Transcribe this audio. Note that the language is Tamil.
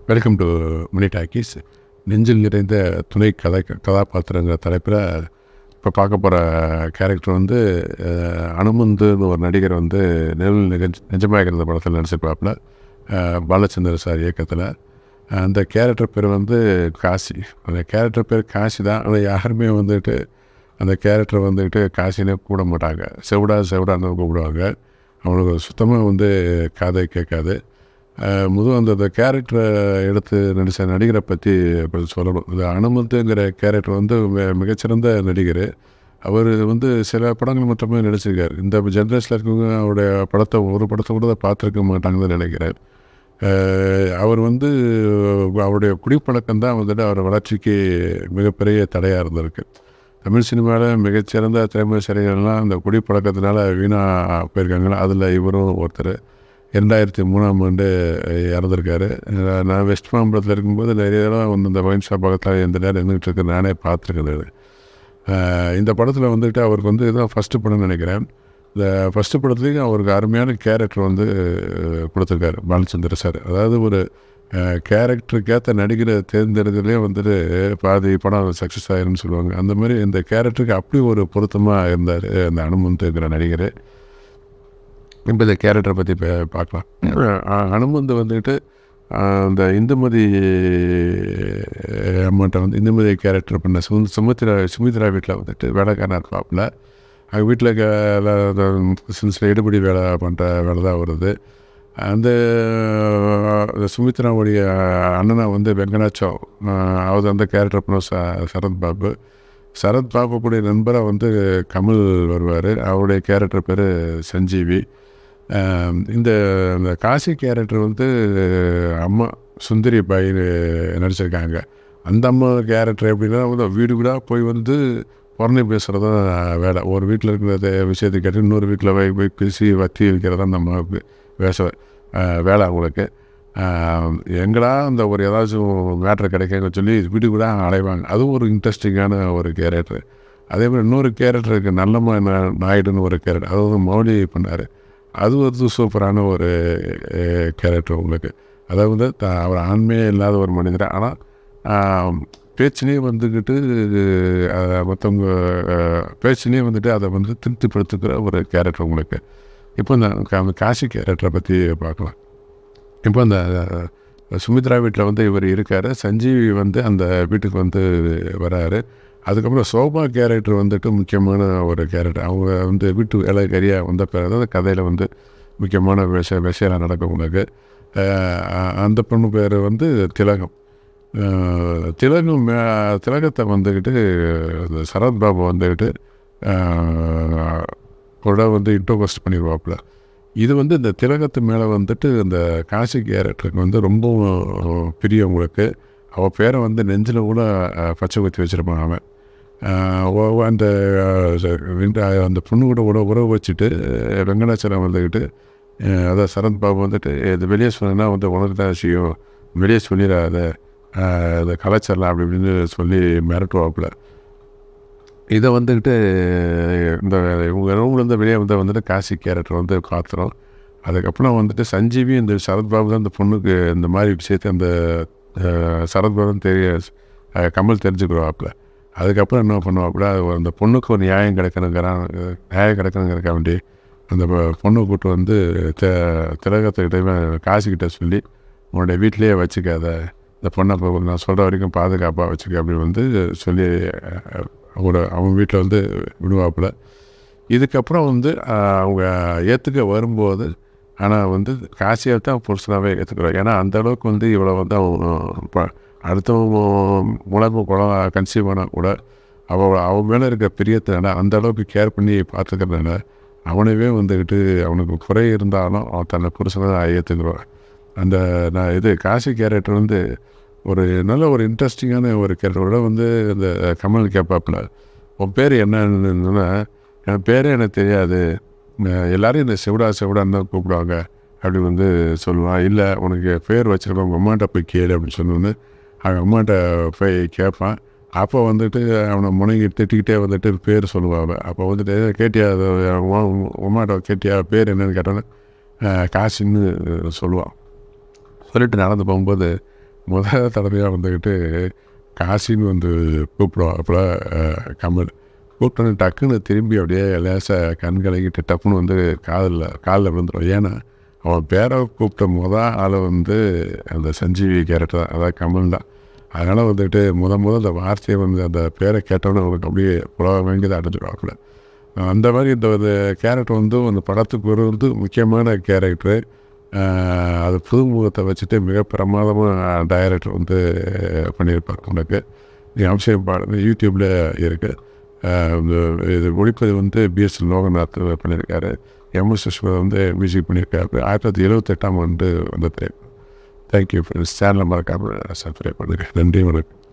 வெல்கம் டு மணி டாக்கீஸ் நெஞ்சில் நிறைந்த துணை கதை கதாபாத்திரங்கிற தலைப்பில் இப்போ பார்க்க போகிற கேரக்டர் வந்து அஹ், அனுமந்துன்னு ஒரு நடிகர் வந்து நெல் நிகழ்ச்சி நிஜமாகிறது படத்தில் நடிச்சிருப்பாப்புல அஹ், பாலச்சந்தர் சார் இயக்கத்தில் அந்த கேரக்டர் பேர் வந்து காசி அந்த கேரக்டர் பேர் காசி தான் ஆனால் யாருமே வந்துட்டு அந்த கேரக்டர் வந்துக்கிட்டு காசினே கூட மாட்டாங்க செவிடா செவிடான்னு கூப்பிடுவாங்க அவனுக்கு சுத்தமாக வந்து காதை கேட்காது அஹ் முதல் அந்த அந்த கேரக்டரை எடுத்து நடித்த நடிகரை பற்றி கொஞ்சம் சொல்லணும் இந்த அனுமந்துங்கிற கேரக்டர் வந்து மி- மிகச்சிறந்த நடிகர் அவர் வந்து சில படங்கள் மட்டுமே நடிச்சிருக்கார் இந்த ஜென்ரேஷனில் இருக்கவங்க அவருடைய படத்தை ஒரு படத்தை கூட பார்த்துருக்க மாட்டாங்கன்னு நினைக்கிறேன் அஹ் அவர் வந்து அவருடைய குடிப்பழக்கம் தான் வந்துட்டு அவர் வளர்ச்சிக்கு மிகப்பெரிய தடையாக இருந்திருக்கு தமிழ் சினிமாவில் மிகச்சிறந்த திரைப்படச்சிறைகள்லாம் அந்த குடிப்பழக்கத்தினால வீணாக போயிருக்காங்களா அதில் இவரும் ஒருத்தர் இரண்டாயிரத்தி மூணாம் ஆண்டு இறந்துருக்காரு அஹ் நான் வெஸ்ட் மாம்பலத்தில் இருக்கும்போது நிறைய தடவை வந்து இந்த ஒயின் ஷாப் பக்கத்தில் எந்த நேரம் இருந்துகிட்டு இருக்கு நானே பார்த்துருக்கேன் அஹ் இந்த படத்தில் வந்துட்டு அவருக்கு வந்து இதுதான் ஃபஸ்ட்டு படம்னு நினைக்கிறேன் இந்த ஃபஸ்ட்டு படத்துலேயும் அவருக்கு அருமையான கேரக்டர் வந்து அஹ், கொடுத்துருக்காரு பாலச்சந்திர சார் அதாவது ஒரு கேரக்டருக்கேற்ற நடிகரை தேர்ந்தெடுக்கிறதுலே வந்துட்டு பாதி படம் சக்ஸஸ் ஆயிரும்னு சொல்லுவாங்க அந்த மாதிரி இந்த கேரக்டருக்கு அப்படி ஒரு பொருத்தமாக இருந்தார் அந்த அனுமந்துங்கிற நடிகர் இப்போ இந்த கேரக்டரை பற்றி இப்போ பார்க்கலாம் அஹ் அனுமந்து வந்துட்டு அஹ் அந்த இந்துமதி அம்மாட்ட வந்து இந்துமதி கேரக்டர் பண்ண சு சுமித்ரா சுமித்ரா வீட்டில் வந்துட்டு வேலைக்காரனா இருப்பாப்புல அவங்க வீட்டில் சின்ன சில எடுபடி வேலை பண்ணுற வேலை தான் வருது அந்த அஹ், சுமித்ராவுடைய அண்ணனை வந்து வெங்கடாச்சம் அஹ், அவர் அந்த கேரக்டர் பண்ண ச சரத் பாபு சரத் பாபு கூடிய நண்பராக வந்து கமல் வருவார் அவருடைய கேரக்டர் பேர் சஞ்சீவி ஆம், இந்த இந்த காசி கேரக்டர் வந்து அம்மா சுந்தரி பாய் நடிச்சிருக்காங்க அந்த அம்மா கேரக்டர் எப்படின்னா வந்து வீடு வீடாக போய் வந்து புறணி பேசுகிறது தான் வேலை ஒரு வீட்டில் இருக்கிற விஷயத்தை கேட்டு இன்னொரு வீட்டில் போய் போய் பேசி வத்தி வைக்கிறது தான் அந்த அம்மாவுக்கு வேச ஆஹ், வேலை அவங்களுக்கு ஆஹ், எங்கடா அந்த ஒரு ஏதாச்சும் மேட்ரு கிடைக்குன்னு சொல்லி வீடு கூட அலைவாங்க அதுவும் ஒரு இன்ட்ரெஸ்டிங்கான ஒரு கேரக்டர் அதே மாதிரி இன்னொரு கேரக்டர் இருக்குது நல்லம்மா நா- நாயுடுன்னு ஒரு கேரக்டர் அது வந்து மௌலி பண்ணார் அது வந்து சூப்பரான ஒரு கேரக்டர் உங்களுக்கு அதாவது த- அவர் ஆண்மையே இல்லாத ஒரு மனிதர் ஆனால் பேச்சினே வந்துக்கிட்டு அஹ், மற்றவங்க அஹ், பேச்சினே வந்துட்டு அதை வந்து திருப்திப்படுத்துக்கிற ஒரு கேரக்டர் உங்களுக்கு இப்போ இந்த கா- அந்த காசி கேரக்டரை பற்றி பார்க்கலாம் இப்போ அந்த அஹ், சுமித்ரா வீட்டில் வந்து இவர் இருக்கார் சஞ்சீவி வந்து அந்த வீட்டுக்கு வந்து வராரு அதுக்கப்புறம் சோபா கேரக்டர் வந்துட்டு முக்கியமான ஒரு கேரக்டர் அவங்க வந்து வீட்டு வேலைக்காரியாக வந்த பிறகு தான் அந்த கதையில் வந்து முக்கியமான விஷய விஷயம் நடக்கும் உங்களுக்கு அஹ் அந்த பொண்ணு பேர் வந்து திலகம் அஹ் திலகம் மே- திலகத்தை வந்துக்கிட்டு இந்த சரத்பாபு வந்துக்கிட்டு அஹ், கூட வந்து இன்ட்ரோகஸ்ட் பண்ணிடுவாப்புல இது வந்து இந்த திலகத்து மேலே வந்துட்டு இந்த காசி கேரக்டருக்கு வந்து ரொம்ப பிரியம் உங்களுக்கு அவள் பேரை வந்து நெஞ்சில் கூட அஹ், பச்சை குத்தி வச்சுருப்பான் அவன் அஹ், ஒ- ஒ- அந்த அஹ், ச- இந்த அந்த பொண்ணு கூட கூட உறவு வச்சுட்டு அஹ், வெங்கடாச்சலம் வந்துக்கிட்டு அஹ், அதான் சரத் பாபு வந்துட்டு இது வெளியே சொன்னா வந்து உனக்கு தான் விஷயம் வெளியே சொல்லிடாத அஹ், இதை கலாச்சாரம் அப்படி இப்படின்னு சொல்லி மிரட்டுவாப்புல இதை வந்துக்கிட்டு இந்த இவங்க ரூம்லேருந்து வெளியே வந்து வந்துட்டு காசி கேரக்டர் வந்து காத்துறோம் அதுக்கப்புறம் வந்துட்டு சஞ்சீவி இந்த சரத்பாபு தான் இந்த பொண்ணுக்கு இந்த மாதிரி விஷயத்தை அந்த அஹ், சரத்பாபு தெரிய அஹ், கமல் தெரிஞ்சுக்கிறவாப்புல அதுக்கப்புறம் என்ன பண்ணுவாப்புல அது ஒரு- அந்த பொண்ணுக்கு ஒரு நியாயம் கிடைக்கணுங்கிறான் நியாயம் கிடைக்கணுங்கிறக்க வேண்டி அந்த பொ- பொண்ணை கூட்டு வந்து த திலகத்துக்கிட்ட காசுக்கிட்ட சொல்லி உன்னுடைய வீட்டிலேயே வச்சுக்காத இந்த பொண்ணை இப்போ நான் சொல்கிற வரைக்கும் பாதுகாப்பாக வச்சுக்க அப்படின்னு வந்து சொல்லி அஹ், அவரோட அவன் வீட்டில் வந்து விடுவாப்புல இதுக்கப்புறம் வந்து அஹ், அவங்க ஏற்றுக்க வரும்போது ஆனால் வந்து காசியை தான் புருஷனாகவே ஏற்றுக்கிறான் ஏன்னா அந்த அளவுக்கு வந்து இவ்வளோ வந்து அவன் ப- அடுத்தவங்க மூலமாக குழந்தை கன்சீவ் ஆனால் கூட அவள் அவன் மேலே இருக்க பிரியத்தினால அந்த அளவுக்கு கேர் பண்ணி பார்த்துக்கிறதுனால அவனவே வந்துக்கிட்டு அவனுக்கு குறை இருந்தாலும் அவன் தன்னை புருஷனை ஏற்றுக்குறான் அந்த நான் இது காசி கேரக்டர் வந்து ஒரு நல்ல ஒரு இன்ட்ரெஸ்டிங்கான ஒரு கேரக்டரோட வந்து இந்த கமல் கேட்பாப்புல உன் பேர் என்னன்னா என் பேரே எனக்கு தெரியாது நான் எல்லாரும் இந்த செவிடா செவிடான்னு தான் கூப்பிடுவாங்க அப்படி வந்து சொல்லுவான் இல்லை உனக்கு பேர் வச்சுருக்கோம் உங்கள் அம்மாட்ட போய் கேளு அப்படின்னு சொன்னோன்னு அவங்க அம்மாட்ட போய் கேட்பான் அப்போ வந்துட்டு அவனை முனைங்கி திட்டிக்கிட்டே வந்துட்டு பேர் சொல்லுவாங்க அப்போ வந்துட்டு கேட்டியா அது உன் உன் அம்மாட்ட கேட்டியா பேர் என்னன்னு கேட்டோன்னே காசின்னு சொல்லுவான் சொல்லிட்டு நடந்து போகும்போது முதல் தடவையாக வந்துக்கிட்டு காசின்னு வந்து கூப்பிடுவான் அப்போ கமல் கூப்பிட்டோன்னே டக்குன்னு திரும்பி அப்படியே லேசாக கண் கலங்கிட்டு டப்புன்னு வந்து காதில் காலில் விழுந்துடும் ஏன்னா அவன் பேரை கூப்பிட்ட முத ஆள் வந்து அந்த சஞ்சீவி கேரக்டர் தான் அதாவது கமல் தான் அதனால் வந்துட்டு முத முத அந்த வார்த்தையை வந்து அந்த பேரை கேட்டோன்னே அவனுக்கு அப்படியே புலவ வேண்டியதை அடைஞ்சிடுவாப்புல அந்த மாதிரி இந்த ஒரு கேரக்டர் வந்து அந்த படத்துக்கு ஒரு வந்து முக்கியமான கேரக்டரு அது புதுமுகத்தை வச்சுட்டு மிக பிரமாதமாக டைரக்டர் வந்து பண்ணியிருப்பார் உனக்கு நீ அவசியம் பாருங்க யூடியூப்பில் இருக்குது இது ஒளிப்பது வந்து பிஎஸ் லோகநாத் பண்ணியிருக்காரு எம்எஸ் விஸ்வநாத் வந்து மியூசிக் பண்ணியிருக்காரு ஆயிரத்தி தொள்ளாயிரத்தி எழுபத்தெட்டாம் ஆண்டு வந்த திரைப்படம் தேங்க்யூ ஃப்ரெண்ட்ஸ் சேனலை மறக்காமல் சப்ஸ்கிரைப் பண்ணுங்கள் நன்றி வணக்கம்